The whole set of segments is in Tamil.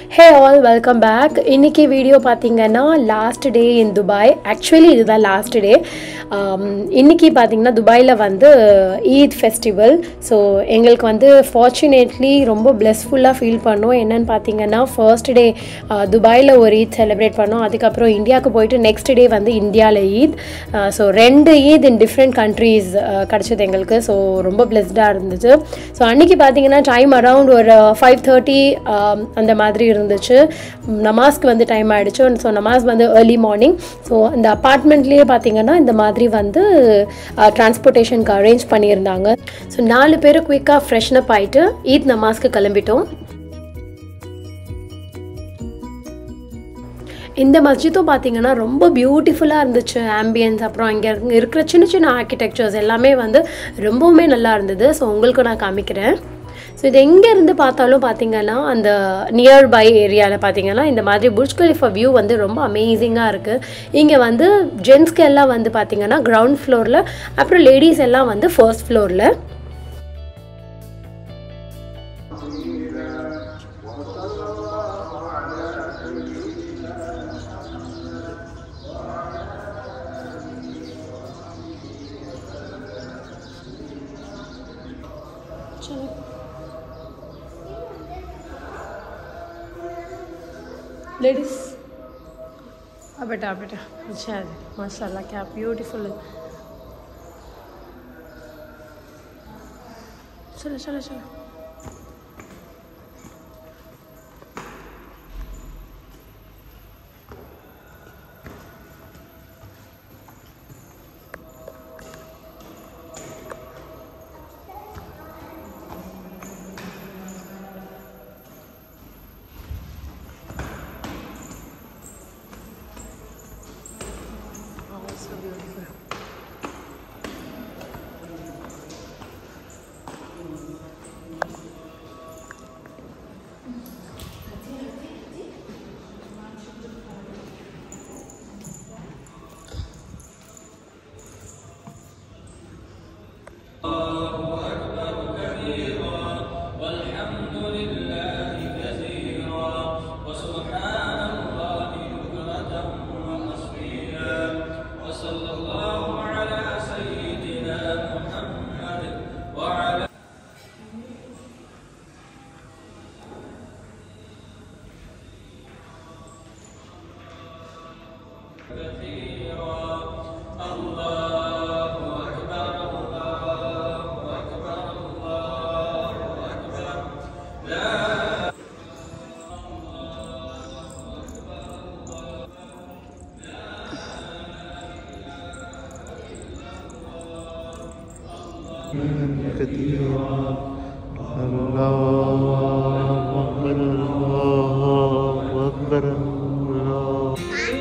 ஹே ஆல் வெல்கம் பேக் இன்னைக்கு வீடியோ பார்த்தீங்கன்னா last day in Dubai actually இதுதான் லாஸ்ட் டே இன்னைக்கு பார்த்தீங்கன்னா துபாயில் வந்து ஈத் ஃபெஸ்டிவல் ஸோ எங்களுக்கு வந்து ஃபார்ச்சுனேட்லி ரொம்ப பிளெஸ்ஃபுல்லாக ஃபீல் பண்ணோம் என்னன்னு பார்த்தீங்கன்னா ஃபர்ஸ்ட் டே துபாயில் ஒரு ஈத் செலிப்ரேட் பண்ணோம் அதுக்கப்புறம் இந்தியாவுக்கு போயிட்டு நெக்ஸ்ட் டே வந்து இந்தியாவில் ஈத் ஸோ ரெண்டு ஈத் இன் டிஃப்ரெண்ட் கண்ட்ரீஸ் கிடச்சிது எங்களுக்கு ஸோ ரொம்ப பிளெஸ்டாக இருந்துச்சு ஸோ அன்றைக்கி பார்த்தீங்கன்னா டைம் அரவுண்ட் ஒரு ஃபைவ் தேர்ட்டி அந்த மாதிரி இருந்துச்சு நமாஸ்க்கு வந்து டைம் ஆகிடுச்சு ஸோ நமாஸ் வந்து ஏர்லி மார்னிங் ஸோ அந்த அப்பார்ட்மெண்ட்லேயே பார்த்தீங்கன்னா இந்த மாதிரி வந்து டிரான்ஸ்போர்ட்டேஷனுக்கு அரேஞ்ச் பண்ணியிருந்தாங்க ஸோ நாலு பேர் குயிக்காக ஃப்ரெஷ்னப் ஆகிட்டு ஈத் நமாஸ்க்கு கிளம்பிட்டோம் இந்த மஸ்ஜிதும் பார்த்தீங்கன்னா ரொம்ப பியூட்டிஃபுல்லாக இருந்துச்சு ஆம்பியன்ஸ் அப்புறம் இங்கே இருக்கிற சின்ன சின்ன ஆர்கிடெக்சர்ஸ் எல்லாமே வந்து ரொம்பவுமே நல்லா இருந்தது ஸோ உங்களுக்கு நான் காமிக்கிறேன் ஸோ இது எங்கே இருந்து பார்த்தாலும் பார்த்தீங்கன்னா அந்த நியர்பை ஏரியாவில் பார்த்தீங்கன்னா இந்த மாதிரி புர்ஜ் கலிஃபா வியூ வந்து ரொம்ப அமேசிங்காக இருக்குது இங்கே வந்து ஜென்ஸ்க்கு எல்லாம் வந்து பார்த்தீங்கன்னா கிரவுண்ட் ஃப்ளோரில் அப்புறம் லேடிஸ் எல்லாம் வந்து ஃபர்ஸ்ட் ஃப்ளோரில் लेडीज अब बेटा अब बेटा अच्छा है माशाल्लाह क्या ब्यूटीफुल है चलो चलो चलो Oh, so beautiful. كثيرا الله أكبر الله أكبر الله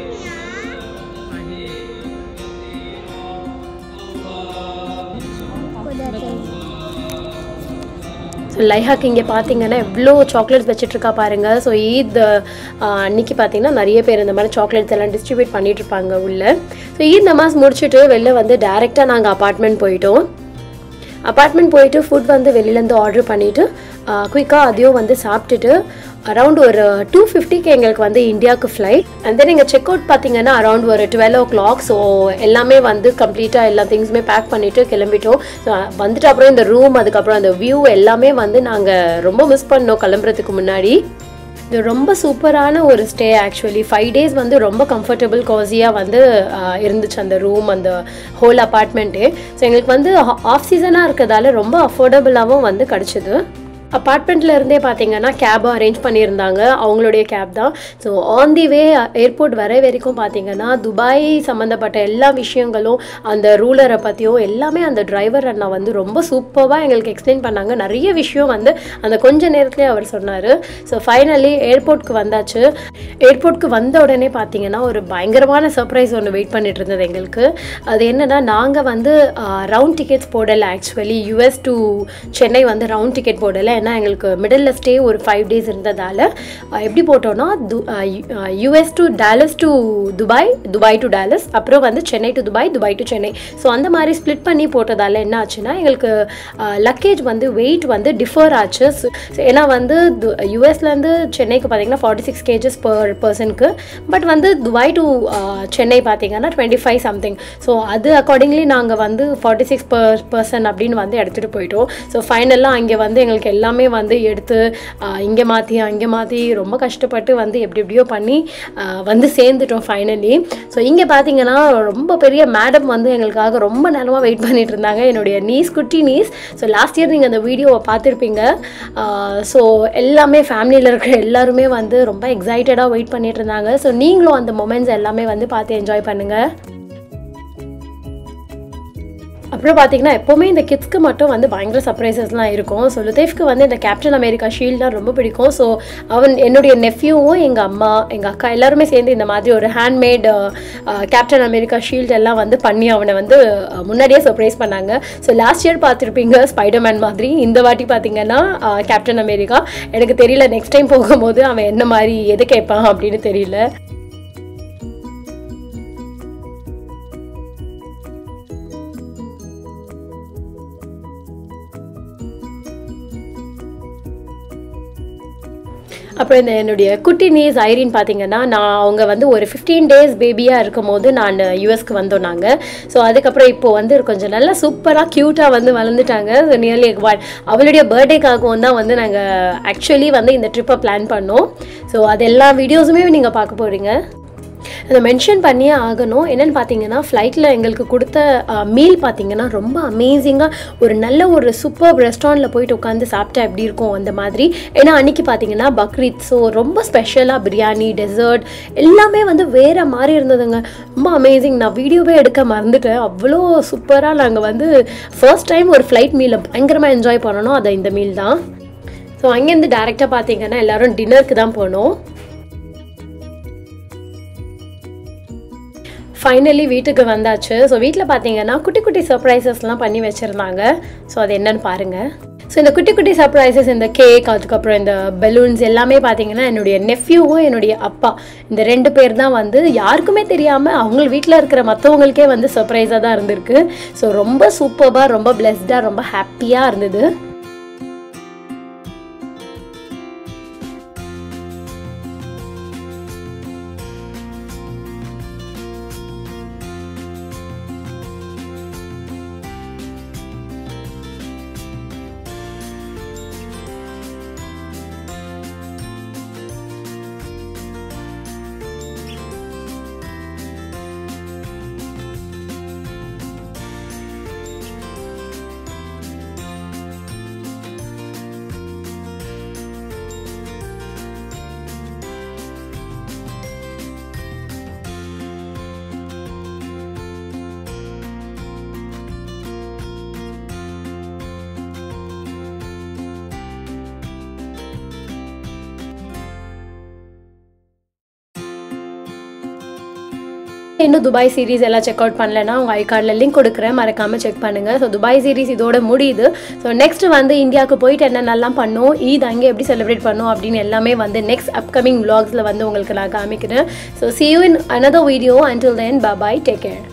ஸோ லைஹாக்கு இங்கே பார்த்தீங்கன்னா எவ்வளோ சாக்லேட்ஸ் வச்சுட்ருக்கா பாருங்கள் ஸோ ஈத் ஆஹ், அன்னைக்கு பார்த்தீங்கன்னா நிறைய பேர் இந்த மாதிரி சாக்லேட்ஸ் எல்லாம் டிஸ்ட்ரிபியூட் பண்ணிட்டு இருப்பாங்க உள்ள ஸோ ஈத் நமாஸ் முடிச்சுட்டு வெளில வந்து டேரெக்டாக நாங்கள் அப்பார்ட்மெண்ட் போயிட்டோம் அப்பார்ட்மெண்ட் போயிட்டு ஃபுட் வந்து வெளியிலேருந்து ஆர்டர் பண்ணிவிட்டு குயிக்காக அதையும் வந்து சாப்பிட்டுட்டு அரவுண்ட் ஒரு டூ ஃபிஃப்டிக்கு எங்களுக்கு வந்து இந்தியாவுக்கு ஃப்ளைட் அண்ட் தென் எங்கள் செக் அவுட் பார்த்தீங்கன்னா அரவுண்ட் ஒரு டுவெல் ஓ கிளாக் ஸோ எல்லாமே வந்து கம்ப்ளீட்டாக எல்லா திங்ஸுமே பேக் பண்ணிவிட்டு கிளம்பிட்டோம் ஸோ வந்துட்டு அப்புறம் இந்த ரூம் அதுக்கப்புறம் அந்த வியூ எல்லாமே வந்து நாங்கள் ரொம்ப மிஸ் பண்ணோம் கிளம்புறதுக்கு முன்னாடி இது ரொம்ப சூப்பரான ஒரு ஸ்டே ஆக்சுவலி ஃபைவ் டேஸ் வந்து ரொம்ப கம்ஃபர்டபுள் காசியாக வந்து ஆஹ், இருந்துச்சு அந்த ரூம் அந்த ஹோல் அப்பார்ட்மெண்ட்டே ஸோ எங்களுக்கு வந்து ஆஃப் சீசனாக இருக்கிறதால ரொம்ப அஃபோர்டபுளாகவும் வந்து கிடச்சிது அப்பார்ட்மெண்ட்டில் இருந்தே பார்த்தீங்கன்னா கேப் அரேஞ்ச் பண்ணியிருந்தாங்க அவங்களுடைய கேப் தான் so on the way airport வர வரைக்கும் பார்த்தீங்கன்னா துபாய் சம்மந்தப்பட்ட எல்லா விஷயங்களும் அந்த ரூலரை பற்றியும் எல்லாமே அந்த டிரைவர் அண்ணா வந்து ரொம்ப சூப்பராக எங்களுக்கு எக்ஸ்பிளைன் பண்ணாங்க நிறைய விஷயம் வந்து அந்த கொஞ்ச நேரத்துலேயே அவர் சொன்னார் ஸோ ஃபைனலி ஏர்போர்ட்க்கு வந்தாச்சு ஏர்போர்ட்க்கு வந்த உடனே பார்த்தீங்கன்னா ஒரு பயங்கரமான சர்ப்ரைஸ் ஒன்று வெயிட் பண்ணிட்டு இருந்தது எங்களுக்கு அது என்னன்னா நாங்கள் வந்து ரவுண்ட் டிக்கெட்ஸ் போடலை ஆக்சுவலி யூஎஸ் டு சென்னை வந்து ரவுண்ட் டிக்கெட் போடலை ஏன்னா எங்களுக்கு மிடில் ஸ்டே ஒரு ஃபைவ் டேஸ் இருந்ததால் அஹ், எப்படி போட்டோம்னா US to Dallas to Dubai Dubai to Dallas அப்புறம் வந்து Chennai to Dubai Dubai to Chennai so அந்த மாதிரி ஸ்ப்ளிட் பண்ணி போட்டதால என்ன ஆச்சுன்னா எங்களுக்கு லக்கேஜ் வந்து வெயிட் வந்து டிஃபர் ஆச்சு So, so ஏன்னா வந்து யூஎஸ்லேருந்து சென்னைக்கு பார்த்தீங்கன்னா ஃபார்ட்டி சிக்ஸ் கேஜஸ் பர் பர்சனுக்கு பட் வந்து துபாய் டு சென்னை பார்த்தீங்கன்னா டுவெண்ட்டி ஃபைவ் சம்திங் ஸோ அது அக்கார்டிங்லி நாங்கள் வந்து ஃபார்ட்டி சிக்ஸ் பர் பர்சன் அப்படின்னு வந்து எடுத்துகிட்டு போயிட்டோம் ஸோ ஃபைனலாக அங்கே வந்து எங்களுக்கு எல்லாமே வந்து எடுத்து இங்கே மாற்றி அங்கே மாற்றி ரொம்ப கஷ்டப்பட்டு வந்து எப்படி எப்படியோ பண்ணி ஆஹ், வந்து சேர்ந்துட்டோம் ஃபைனலி ஸோ இங்கே பார்த்தீங்கன்னா ரொம்ப பெரிய மேடம் வந்து எங்களுக்காக ரொம்ப நேரமாக வெயிட் பண்ணிட்டு இருந்தாங்க என்னுடைய நீஸ் குட்டி நீஸ் ஸோ லாஸ்ட் இயர் நீங்கள் அந்த வீடியோவை பார்த்துருப்பீங்க ஸோ எல்லாமே ஃபேமிலியில் இருக்கிற எல்லாருமே வந்து ரொம்ப எக்ஸைட்டடாக வெயிட் பண்ணிட்டு இருந்தாங்க ஸோ நீங்களும் அந்த மொமெண்ட்ஸ் எல்லாமே வந்து பார்த்து என்ஜாய் பண்ணுங்கள் அப்புறம் பார்த்தீங்கன்னா எப்போவுமே இந்த கிட்ஸ்க்கு மட்டும் வந்து பயங்கர சர்ப்ரைசஸ்லாம் இருக்கும் ஸோ லுதேஃப்க்கு வந்து இந்த கேப்டன் அமெரிக்கா ஷீல்ட்லாம் ரொம்ப பிடிக்கும் ஸோ அவன் என்னுடைய நெஃப்யூவும் எங்கள் அம்மா எங்கள் அக்கா எல்லாருமே சேர்ந்து இந்த மாதிரி ஒரு ஹேண்ட்மேட் கேப்டன் அமெரிக்கா ஷீல்ட் எல்லாம் வந்து பண்ணி அவனை வந்து அஹ், முன்னாடியே சர்ப்ரைஸ் பண்ணாங்க ஸோ லாஸ்ட் இயர் பார்த்துருப்பீங்க ஸ்பைடர்மேன் மாதிரி இந்த வாட்டி பார்த்தீங்கன்னா கேப்டன் அமெரிக்கா எனக்கு தெரியல நெக்ஸ்ட் டைம் போகும்போது அவன் என்ன மாதிரி எது கேட்பான் அப்படின்னு தெரியல அப்புறம் இந்த என்னுடைய குட்டி நீஸ் ஐரின் பார்த்தீங்கன்னா நான் அவங்க வந்து ஒரு ஃபிஃப்டீன் டேஸ் பேபியாக இருக்கும் போது நான் யூஎஸ்க்கு வந்தோம் நாங்கள் ஸோ அதுக்கப்புறம் இப்போ வந்து கொஞ்சம் நல்லா சூப்பராக க்யூட்டாக வந்து வளர்ந்துட்டாங்க ஸோ நியர்லி ஒன் அவளுடைய பர்த்டேக்காகவும் தான் வந்து நாங்கள் ஆக்சுவலி வந்து இந்த ட்ரிப்பை பிளான் பண்ணோம் ஸோ அது எல்லா வீடியோஸுமே நீங்கள் பார்க்க போகிறீங்க அதை மென்ஷன் பண்ணியே ஆகணும் என்னென்னு பார்த்தீங்கன்னா ஃப்ளைட்டில் எங்களுக்கு கொடுத்த மீல் பார்த்தீங்கன்னா ரொம்ப அமேசிங்காக ஒரு நல்ல ஒரு சூப்பர் ரெஸ்டாரண்ட்டில் போயிட்டு உட்காந்து சாப்பிட்டா எப்படி இருக்கும் அந்த மாதிரி ஏன்னா அன்னைக்கு பார்த்தீங்கன்னா பக்ரீத் ஸோ ரொம்ப ஸ்பெஷலாக பிரியாணி டெசர்ட் எல்லாமே வந்து வேறு மாதிரி இருந்ததுங்க ரொம்ப அமேசிங் நான் வீடியோவே எடுக்க மறந்துட்டேன் அவ்வளோ சூப்பராக நாங்கள் வந்து ஃபர்ஸ்ட் டைம் ஒரு ஃப்ளைட் மீலை பயங்கரமாக என்ஜாய் பண்ணணும் அதை இந்த மீல் தான் ஸோ அங்கேருந்து டேரெக்டாக பார்த்தீங்கன்னா எல்லாரும் டின்னருக்கு தான் போனோம் ஃபைனலி வீட்டுக்கு வந்தாச்சு ஸோ வீட்டில் பார்த்தீங்கன்னா குட்டி குட்டி சர்ப்ரைசஸ்லாம் பண்ணி வச்சுருந்தாங்க ஸோ அது என்னன்னு பாருங்கள் ஸோ இந்த குட்டி குட்டி சர்ப்ரைசஸ் இந்த கேக் அதுக்கப்புறம் இந்த பெலூன்ஸ் எல்லாமே பார்த்தீங்கன்னா என்னுடைய நெஃப்யூவும் என்னுடைய அப்பா இந்த ரெண்டு பேர் தான் வந்து யாருக்குமே தெரியாமல் அவங்க வீட்டில் இருக்கிற மற்றவங்களுக்கே வந்து சர்ப்ரைஸாக தான் இருந்திருக்கு ஸோ ரொம்ப சூப்பராக ரொம்ப பிளெஸ்டாக ரொம்ப ஹாப்பியாக இருந்தது இன்னும் துபாய் சீரிஸ் எல்லாம் செக் அவுட் பண்ணலன்னா உங்கள் ஐ கார்டில் லிங்க் கொடுக்குறேன் மறக்காமல் செக் பண்ணுங்கள் ஸோ துபாய் சீரிஸ் இதோட முடியுது ஸோ நெக்ஸ்ட் வந்து இந்தியாவுக்கு போயிட்டு என்னென்னலாம் பண்ணோம் ஈத் அங்கே எப்படி செலிப்ரேட் பண்ணோம் அப்படின்னு எல்லாமே வந்து நெக்ஸ்ட் அப்கமிங் vlogsல வந்து உங்களுக்கு நான் காமிக்கிறேன் so see you in another video until then bye bye take care